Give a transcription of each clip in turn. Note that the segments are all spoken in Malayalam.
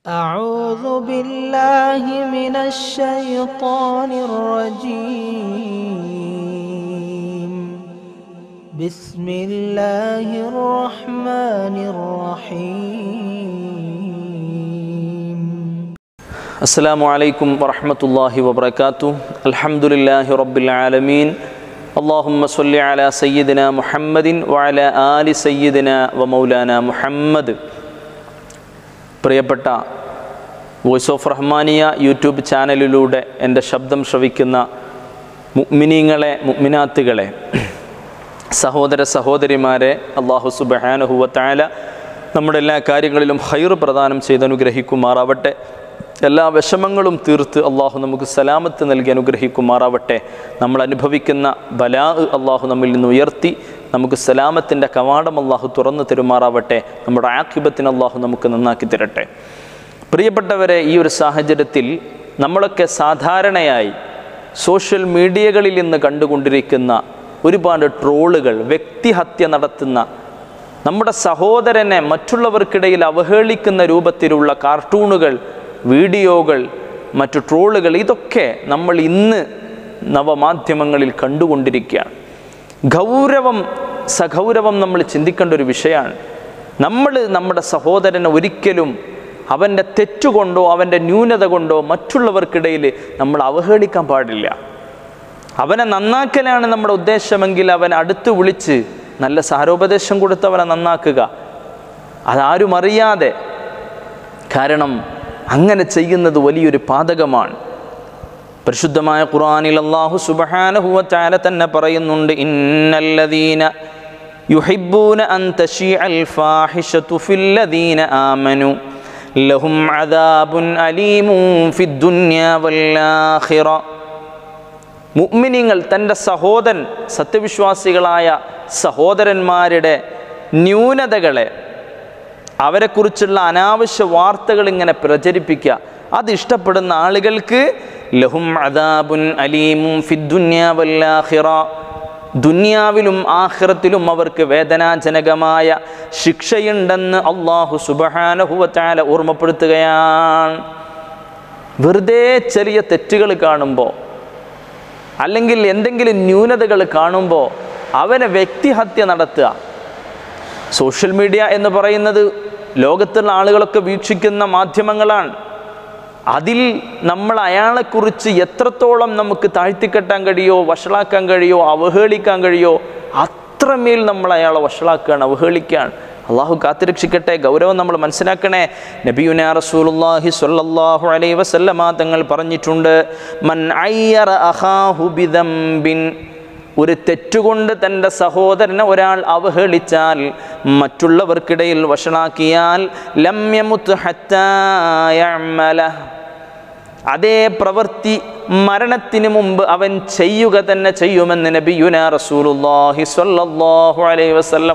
أعوذ بالله من الشيطان الرجيم بسم الله الرحمن الرحيم السلام عليكم ورحمة الله وبركاته الحمد لله رب العالمين اللهم صل على سيدنا محمد وعلى آل سيدنا ومولانا محمد പ്രിയപ്പെട്ട വോയിസ് ഓഫ് റഹ്മാനിയ യൂട്യൂബ് ചാനലിലൂടെ എൻ്റെ ശബ്ദം ശ്രവിക്കുന്ന മുഅ്മിനീങ്ങളെ മുഅ്മിനാത്തുകളെ സഹോദര സഹോദരിമാരെ അള്ളാഹു സുബഹാനുഹുവത്തായ നമ്മുടെ എല്ലാ കാര്യങ്ങളിലും ഹൈർ പ്രദാനം ചെയ്ത് അനുഗ്രഹിക്കുമാറാവട്ടെ എല്ലാ വിഷമങ്ങളും തീർത്ത് അള്ളാഹു നമുക്ക് സലാമത്ത് നൽകി അനുഗ്രഹിക്കുമാറാവട്ടെ നമ്മൾ അനുഭവിക്കുന്ന ബലാ അള്ളാഹു നമ്മിൽ നിന്ന് ഉയർത്തി നമുക്ക് സലാമത്തിൻ്റെ കവാടം അള്ളാഹു തുറന്നു തരുമാറാവട്ടെ നമ്മുടെ ആക്കിബത്തിന് അള്ളാഹു നമുക്ക് നന്നാക്കി തരട്ടെ പ്രിയപ്പെട്ടവരെ ഈ ഒരു സാഹചര്യത്തിൽ നമ്മളൊക്കെ സാധാരണയായി സോഷ്യൽ മീഡിയകളിൽ നിന്ന് കണ്ടുകൊണ്ടിരിക്കുന്ന ഒരുപാട് ട്രോളുകൾ വ്യക്തിഹത്യ നടത്തുന്ന നമ്മുടെ സഹോദരനെ മറ്റുള്ളവർക്കിടയിൽ അവഹേളിക്കുന്ന രൂപത്തിലുള്ള കാർട്ടൂണുകൾ വീഡിയോകൾ മറ്റു ട്രോളുകൾ ഇതൊക്കെ നമ്മൾ ഇന്ന് നവമാധ്യമങ്ങളിൽ കണ്ടുകൊണ്ടിരിക്കുകയാണ് ഗൗരവം സഗൗരവം നമ്മൾ ചിന്തിക്കേണ്ട ഒരു വിഷയമാണ് നമ്മൾ നമ്മുടെ സഹോദരനെ ഒരിക്കലും അവൻ്റെ തെറ്റുകൊണ്ടോ അവൻ്റെ ന്യൂനത കൊണ്ടോ മറ്റുള്ളവർക്കിടയിൽ നമ്മൾ അവഹേളിക്കാൻ പാടില്ല അവനെ നന്നാക്കലാണ് നമ്മുടെ ഉദ്ദേശമെങ്കിൽ അവൻ അടുത്ത് വിളിച്ച് നല്ല സാരോപദേശം കൊടുത്ത് അവനെ നന്നാക്കുക അതാരും അറിയാതെ കാരണം അങ്ങനെ ചെയ്യുന്നത് വലിയൊരു പാതകമാണ് പരിശുദ്ധമായ ഖുർആനിൽ അല്ലാഹു സുബ്ഹാനഹു വ തആല തന്നെ പറയുന്നുണ്ട് ഇന്നല്ലദീന യുഹിബ്ബൂന അൻ തശീഅൽ ഫാഹിഷതു ഫില്ലദീന ആമനു ലഹും അദാബുൻ അലീമുൻ ഫിദ്ദുന്യ വല്ലാഖിറ മുഅ്മിനീങ്ങൾ തൻ്റെ സഹോദരൻ സത്യവിശ്വാസികളായ സഹോദരന്മാരുടെ ന്യൂനതകളെ അവരെക്കുറിച്ചുള്ള അനാവശ്യ വാർത്തകൾ ഇങ്ങനെ പ്രചരിപ്പിക്കുക അത് ഇഷ്ടപ്പെടുന്ന ആളുകൾക്ക് ലഹും അദാബുൻ അലീമും ഫിദ്ദുന്യാവല്ലാഹിറ ദുന്യാവിലും ആഖിറത്തിലും അവർക്ക് വേദനാജനകമായ ശിക്ഷയുണ്ടെന്ന് അള്ളാഹു സുബഹാനഹുവറ്റാല ഓർമ്മപ്പെടുത്തുകയാണ് വെറുതെ ചെറിയ തെറ്റുകൾ കാണുമ്പോൾ അല്ലെങ്കിൽ എന്തെങ്കിലും ന്യൂനതകൾ കാണുമ്പോൾ അവനെ വ്യക്തിഹത്യ നടത്തുക സോഷ്യൽ മീഡിയ എന്ന് പറയുന്നത് ലോകത്തുള്ള ആളുകളൊക്കെ വീക്ഷിക്കുന്ന മാധ്യമങ്ങളാണ് അതിൽ നമ്മൾ അയാളെക്കുറിച്ച് എത്രത്തോളം നമുക്ക് താഴ്ത്തിക്കെട്ടാൻ കഴിയോ വഷളാക്കാൻ കഴിയോ അവഹേളിക്കാൻ കഴിയോ അത്രമേൽ നമ്മൾ അയാളെ വഷളാക്കുകയാണ് അവഹേളിക്കുകയാണ് അള്ളാഹു കാത്തിരക്ഷിക്കട്ടെ ഗൗരവം നമ്മൾ മനസ്സിലാക്കണേ നബിയുന റസൂലുള്ളാഹി സ്വല്ലല്ലാഹു അലൈഹി വസല്ലമ തങ്ങൾ പറഞ്ഞിട്ടുണ്ട് മൻ അയ്യറ അഖാഹു ബിദംബിൻ ഒരു തെറ്റുകൊണ്ട് തൻ്റെ സഹോദരനെ ഒരാൾ അവഹേളിച്ചാൽ മറ്റുള്ളവർക്കിടയിൽ വഷളാക്കിയാൽ ലമ്യമുത്ത് ഹത്തായമല അതേ പ്രവൃത്തി മരണത്തിന് മുമ്പ് അവൻ ചെയ്യുക തന്നെ ചെയ്യുമെന്ന് നബിയുന റസൂലുള്ളാഹി സ്വല്ലല്ലാഹു അലൈഹി വസല്ലം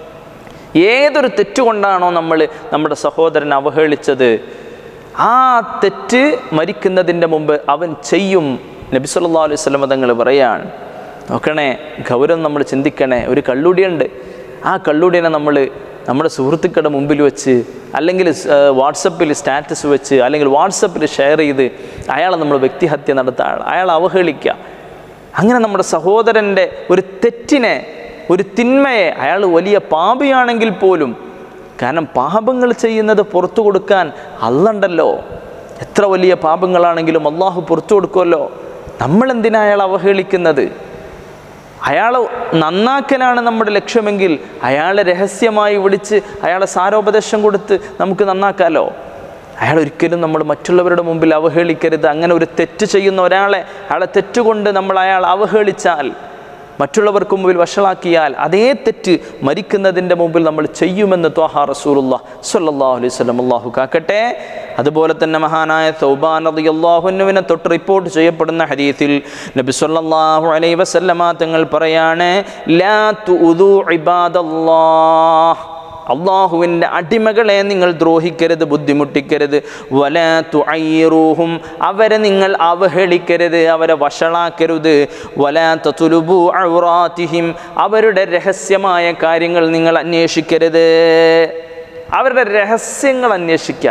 ഏതൊരു തെറ്റുകൊണ്ടാണോ നമ്മൾ നമ്മുടെ സഹോദരനെ അവഹേളിച്ചത് ആ തെറ്റ് മരിക്കുന്നതിൻ്റെ മുമ്പ് അവൻ ചെയ്യും നബി സല്ലല്ലാഹു അലൈഹി വസല്ലം തങ്ങൾ പറയാണ് നോക്കണേ ഗൗരവം നമ്മൾ ചിന്തിക്കണേ ഒരു കള്ളുടിയുണ്ട് ആ കള്ളുടിയനെ നമ്മൾ നമ്മുടെ സുഹൃത്തുക്കളുടെ മുമ്പിൽ വെച്ച് അല്ലെങ്കിൽ വാട്സപ്പിൽ സ്റ്റാറ്റസ് വെച്ച് അല്ലെങ്കിൽ വാട്സപ്പിൽ ഷെയർ ചെയ്ത് അയാളെ നമ്മൾ വ്യക്തിഹത്യ നടത്തുക അയാളെ അവഹേളിക്കുക അങ്ങനെ നമ്മുടെ സഹോദരൻ്റെ ഒരു തെറ്റിനെ ഒരു തിന്മയെ അയാൾ വലിയ പാപിയാണെങ്കിൽ പോലും കാരണം പാപങ്ങൾ ചെയ്യുന്നത് പുറത്തു കൊടുക്കാൻ അല്ലണ്ടല്ലോ എത്ര വലിയ പാപങ്ങളാണെങ്കിലും അള്ളാഹു പുറത്തു കൊടുക്കുമല്ലോ നമ്മളെന്തിനാ അയാൾ അവഹേളിക്കുന്നത് അയാൾ നന്നാക്കലാണ് നമ്മുടെ ലക്ഷ്യമെങ്കിൽ അയാളെ രഹസ്യമായി വിളിച്ച് അയാളെ സാരോപദേശം കൊടുത്ത് നമുക്ക് നന്നാക്കാമല്ലോ അയാൾ ഒരിക്കലും നമ്മൾ മറ്റുള്ളവരുടെ മുമ്പിൽ അവഹേളിക്കരുത് അങ്ങനെ ഒരു തെറ്റ് ചെയ്യുന്ന ഒരാളെ അയാളെ തെറ്റുകൊണ്ട് നമ്മൾ അയാൾ അവഹേളിച്ചാൽ മറ്റുള്ളവർക്ക് മുമ്പിൽ വഷളാക്കിയാൽ അതേ തെറ്റ് മരിക്കുന്നതിൻ്റെ മുമ്പിൽ നമ്മൾ ചെയ്യുമെന്ന് ത്വാഹ റസൂലുള്ള സല്ലല്ലാഹു അലൈഹി വസല്ലം അള്ളാഹു കാക്കട്ടെ അതുപോലെ തന്നെ മഹാനായ സൗബാൻ റളിയല്ലാഹുവിനെ തൊട്ട് റിപ്പോർട്ട് ചെയ്യപ്പെടുന്ന ഹദീസിൽ നബി സല്ലല്ലാഹു അലൈഹി വസല്ലമ തങ്ങൾ പറയാണ് ലാ തുഉദു ഇബാദല്ലാഹ് അള്ളാഹുവിൻ്റെ അടിമകളെ നിങ്ങൾ ദ്രോഹിക്കരുത് ബുദ്ധിമുട്ടിക്കരുത് വല തുഅയ്യിറൂഹും അവരെ നിങ്ങൾ അവഹേളിക്കരുത് അവരെ വഷളാക്കരുത് വല തതുലുബു ഔറാത്തിഹിം അവരുടെ രഹസ്യമായ കാര്യങ്ങൾ നിങ്ങൾ അന്വേഷിക്കരുത് അവരുടെ രഹസ്യങ്ങൾ അന്വേഷിക്കുക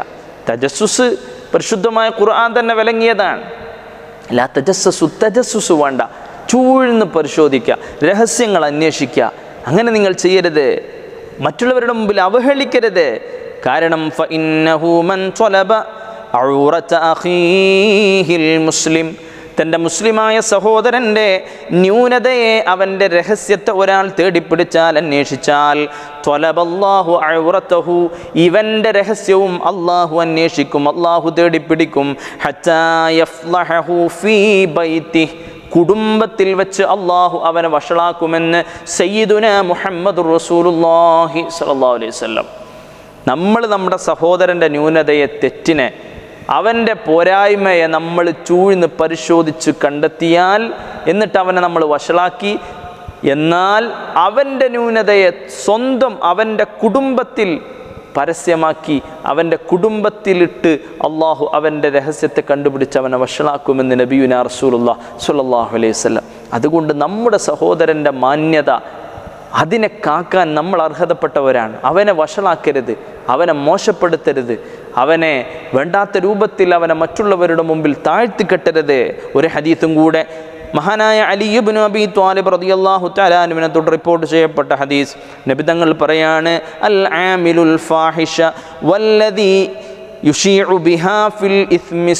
തജസ്സുസ് പരിശുദ്ധമായ ഖുർആൻ തന്നെ വിലങ്ങിയതാണ് ലാ തജസ്സസു തജസ്സുസ് വേണ്ട ചൂഴ്ന്ന് പരിശോധിക്കുക രഹസ്യങ്ങൾ അന്വേഷിക്കുക അങ്ങനെ നിങ്ങൾ ചെയ്യരുത് മറ്റുള്ളവരുടെ മുമ്പിൽ അവഹേളിക്കരുത് കാരണം ഫഇന്നഹു മൻ ത്വലബ ഔറത അഖീഹിൽ മുസ്ലിം തൻ്റെ മുസ്ലിമായ സഹോദരൻ്റെ ന്യൂനതയെ അവൻ്റെ രഹസ്യത്തെ ഒരാൾ തേടിപ്പിടിച്ചാൽ അന്വേഷിച്ചാൽ ത്വലബല്ലാഹു ഔറത്തഹു ഇവൻ്റെ രഹസ്യവും അള്ളാഹു അന്വേഷിക്കും അള്ളാഹു തേടിപ്പിടിക്കും ഹത്താ യഫ്ലഹു ഫീ ബൈത്തിഹ് കുടുംബത്തിൽ വെച്ച് അള്ളാഹു അവനെ വഷളാക്കുമെന്ന് സയ്യിദുന മുഹമ്മദ് റസൂലുല്ലാഹി സല്ലല്ലാഹു അലൈഹി വസല്ലം നമ്മൾ നമ്മുടെ സഹോദരൻ്റെ ന്യൂനതയെ തെറ്റിനെ അവൻ്റെ പോരായ്മയെ നമ്മൾ ചൂഴ്ന്ന് പരിശോധിച്ച് കണ്ടെത്തിയാൽ എന്നിട്ട് അവനെ നമ്മൾ വഷളാക്കി എന്നാൽ അവൻ്റെ ന്യൂനതയെ സ്വന്തം അവൻ്റെ കുടുംബത്തിൽ പരസ്യമാക്കി അവൻ്റെ കുടുംബത്തിലിട്ട് അള്ളാഹു അവൻ്റെ രഹസ്യത്തെ കണ്ടുപിടിച്ച് അവനെ വഷളാക്കുമെന്ന് നബിയുന റസൂലുള്ള സുല്ലാഹു അലൈഹി വസല്ലം അതുകൊണ്ട് നമ്മുടെ സഹോദരൻ്റെ മാന്യത അതിനെ കാക്കാൻ നമ്മൾ അർഹതപ്പെട്ടവരാണ് അവനെ വഷളാക്കരുത് അവനെ മോശപ്പെടുത്തരുത് അവനെ വേണ്ടാത്ത രൂപത്തിൽ അവനെ മറ്റുള്ളവരുടെ മുമ്പിൽ താഴ്ത്തിക്കെട്ടരുത് ഒരു ഹദീത്തും കൂടെ മഹാനായ അലിയുബിൻ അബി ത്വാലിബ് റളിയല്ലാഹു തആലാനുവിനെ തൊട്ട് റിപ്പോർട്ട് ചെയ്യപ്പെട്ട ഹദീസ് നബിതങ്ങൾ പറയാണ് അൽ ആമിലുൽ ഫാഹിഷ വല്ലദി യുഷീഉ ബിഹാ ഫിൽ ഇസ്മി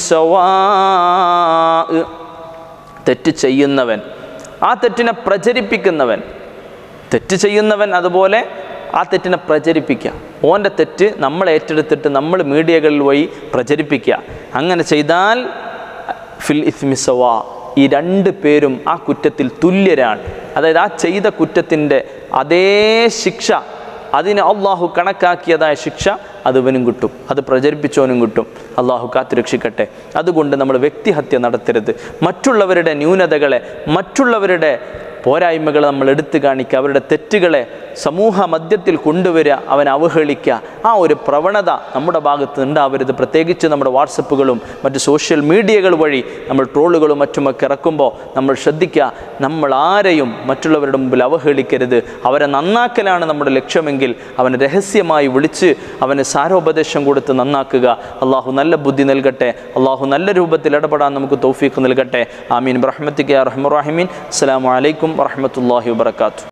സവാ തെറ്റ് ചെയ്യുന്നവൻ ആ തെറ്റിനെ പ്രചരിപ്പിക്കുന്നവൻ തെറ്റ് ചെയ്യുന്നവൻ അതുപോലെ ആ തെറ്റിനെ പ്രചരിപ്പിക്കുക ഓൻ്റെ തെറ്റ് നമ്മൾ ഏറ്റെടുത്തിട്ട് നമ്മൾ മീഡിയകളിൽ വഴി പ്രചരിപ്പിക്കുക അങ്ങനെ ചെയ്താൽ ഫിൽ ഇസ്മിസവ ഈ രണ്ട് പേരും ആ കുറ്റത്തിൽ തുല്യരാണ് അതായത് ആ ചെയ്ത കുറ്റത്തിൻ്റെ അതേ ശിക്ഷ അതിന് അള്ളാഹു കണക്കാക്കിയതായ ശിക്ഷ അത് ഇവനും കിട്ടും അത് പ്രചരിപ്പിച്ചവനും കിട്ടും അള്ളാഹു കാത്തുരക്ഷിക്കട്ടെ അതുകൊണ്ട് നമ്മൾ വ്യക്തിഹത്യ നടത്തരുത് മറ്റുള്ളവരുടെ ന്യൂനതകളെ മറ്റുള്ളവരുടെ പോരായ്മകൾ നമ്മൾ എടുത്തു കാണിക്കുക അവരുടെ തെറ്റുകളെ സമൂഹ മധ്യത്തിൽ കൊണ്ടുവരിക അവൻ അവഹേളിക്കുക ആ ഒരു പ്രവണത നമ്മുടെ ഭാഗത്ത് ഉണ്ടാവരുത് പ്രത്യേകിച്ച് നമ്മുടെ വാട്സപ്പുകളും മറ്റ് സോഷ്യൽ മീഡിയകൾ വഴി നമ്മൾ ട്രോളുകളും മറ്റുമൊക്കെ ഇറക്കുമ്പോൾ നമ്മൾ ശ്രദ്ധിക്കുക നമ്മൾ ആരെയും മറ്റുള്ളവരുടെ മുമ്പിൽ അവഹേളിക്കരുത് അവരെ നന്നാക്കലാണ് നമ്മുടെ ലക്ഷ്യമെങ്കിൽ അവനെ രഹസ്യമായി വിളിച്ച് അവന് സാരോപദേശം കൊടുത്ത് നന്നാക്കുക അള്ളാഹു നല്ല ബുദ്ധി നൽകട്ടെ അള്ളാഹു നല്ല രൂപത്തിൽ ഇടപെടാൻ നമുക്ക് തൗഫീഖ് നൽകട്ടെ ആമീൻ റഹ്മത്തിക്ക് റഹ്മുറാഹിമീൻ അസ്സാം വലൈക്കും വറഹമത്തല്ലാഹി വാത്തു